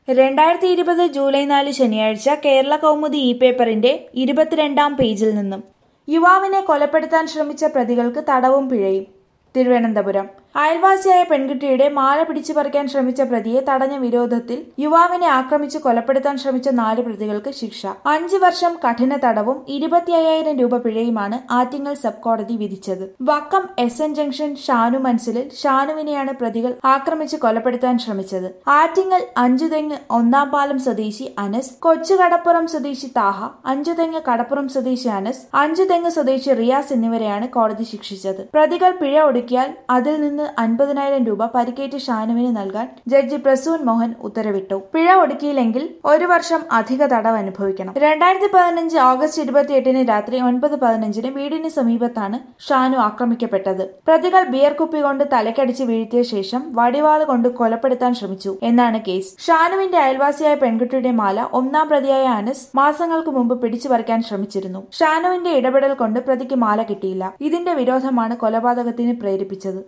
രണ്ടായിരത്തി ഇരുപത് ജൂലൈ നാല് ശനിയാഴ്ച കേരള കൗമുദി ഇ പേപ്പറിന്റെ ഇരുപത്തിരണ്ടാം പേജിൽ നിന്നും യുവാവിനെ കൊലപ്പെടുത്താൻ ശ്രമിച്ച പ്രതികൾക്ക് തടവും പിഴയും തിരുവനന്തപുരം അയൽവാസിയായ പെൺകുട്ടിയുടെ മാല പിടിച്ചു പറിക്കാൻ ശ്രമിച്ച പ്രതിയെ തടഞ്ഞ വിരോധത്തിൽ യുവാവിനെ ആക്രമിച്ച് കൊലപ്പെടുത്താൻ ശ്രമിച്ച നാല് പ്രതികൾക്ക് ശിക്ഷ അഞ്ചു വർഷം കഠിന തടവും ഇരുപത്തി അയ്യായിരം രൂപ പിഴയുമാണ് ആറ്റിങ്ങൽ സബ് കോടതി വിധിച്ചത് Vakkom S N junction Shanu മൻസിലിൽ ഷാനുവിനെയാണ് പ്രതികൾ ആക്രമിച്ച് കൊലപ്പെടുത്താൻ ശ്രമിച്ചത് ആറ്റിങ്ങൽ അഞ്ചുതെങ്ങ് ഒന്നാം പാലം സ്വദേശി അനസ് കൊച്ചു കടപ്പുറം സ്വദേശി താഹ അഞ്ചുതെങ്ങ് കടപ്പുറം സ്വദേശി അനസ് അഞ്ചുതെങ്ങ് സ്വദേശി റിയാസ് എന്നിവരെയാണ് കോടതി ശിക്ഷിച്ചത് പ്രതികൾ പിഴ ഒടുക്കിയാൽ അതിൽ നിന്ന് അൻപതിനായിരം രൂപ പരിക്കേറ്റ് ഷാനുവിന് നൽകാൻ ജഡ്ജി പ്രസൂൻ മോഹൻ ഉത്തരവിട്ടു പിഴ ഒടുക്കിയില്ലെങ്കിൽ ഒരു വർഷം അധിക തടവ് അനുഭവിക്കണം രണ്ടായിരത്തി പതിനഞ്ച് ഓഗസ്റ്റ് ഇരുപത്തിയെട്ടിന് രാത്രി ഒൻപത് പതിനഞ്ചിന് വീടിന് സമീപത്താണ് ഷാനു ആക്രമിക്കപ്പെട്ടത് പ്രതികൾ ബിയർ കുപ്പി കൊണ്ട് തലക്കടിച്ച് വീഴ്ത്തിയ ശേഷം വടിവാള് കൊണ്ട് കൊലപ്പെടുത്താൻ ശ്രമിച്ചു എന്നാണ് കേസ് ഷാനുവിന്റെ അയൽവാസിയായ പെൺകുട്ടിയുടെ മാല ഒന്നാം പ്രതിയായ അനസ് മാസങ്ങൾക്ക് മുമ്പ് പിടിച്ചു പറിക്കാൻ ശ്രമിച്ചിരുന്നു ഷാനുവിന്റെ ഇടപെടൽ കൊണ്ട് പ്രതിക്ക് മാല കിട്ടിയില്ല ഇതിന്റെ വിരോധമാണ് കൊലപാതകത്തിന് പ്രേരിപ്പിച്ചത്